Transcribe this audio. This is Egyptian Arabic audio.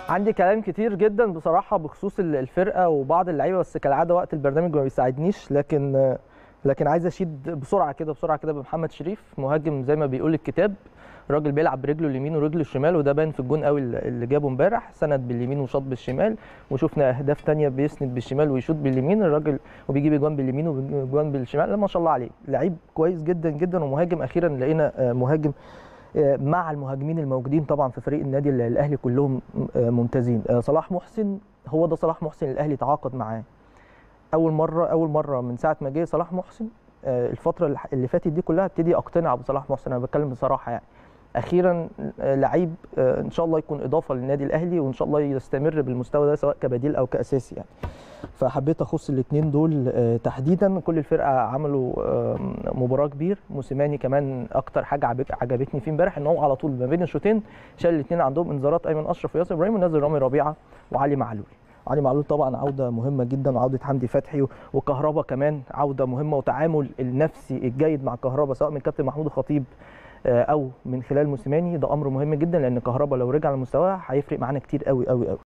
عندي كلام كتير جدا بصراحه بخصوص ال- الفرقه وبعض اللعيبه بس كالعاده وقت البرنامج ما بيساعدنيش لكن لكن عايز اشيد بسرعه كده بسرعه كده بمحمد شريف مهاجم زي ما بيقول الكتاب راجل بيلعب برجله اليمين ورجله الشمال وده باين في الجون قوي اللي جابه امبارح سند باليمين وشاط بالشمال وشفنا اهداف تانية بيسند بالشمال ويشوط باليمين الراجل وبيجيب اجوان باليمين واجوان بالشمال لا ما شاء الله عليه لعيب كويس جدا جدا ومهاجم اخيرا لقينا آه، مهاجم آه، مع المهاجمين الموجودين طبعا في فريق النادي الاهلي كلهم آه، ممتازين آه، صلاح محسن هو ده صلاح محسن الاهلي تعاقد معاه اول مره اول مره من ساعه ما جه صلاح محسن آه، الفتره اللي- اللي فاتت دي كلها ابتدي اقتنع بصلاح محسن انا بتكلم بصراحه يعني اخيرا آه، لعيب آه، ان شاء الله يكون اضافه للنادي الاهلي وان شاء الله يستمر بالمستوى ده سواء كبديل او كاساسي يعني فحبيت اخص الاثنين دول آه، تحديدا كل الفرقه عملوا آه، مباراه كبير موسيماني كمان اكتر حاجه عجب- عجبتني فيه امبارح ان هو على طول ما بين الشوطين شال الاثنين عندهم انذارات ايمن اشرف وياسر ابراهيم ونزل رامي ربيعه وعلي معلول علي معلول طبعا عوده مهمه جدا وعوده حمدي فتحي وكهربا كمان عوده مهمه وتعامل النفسي الجيد مع كهربا سواء من كابتن محمود الخطيب آه، او من خلال موسيماني ده امر مهم جدا لان كهربا لو رجع لمستواه هيفرق معانا كتير قوي قوي قوي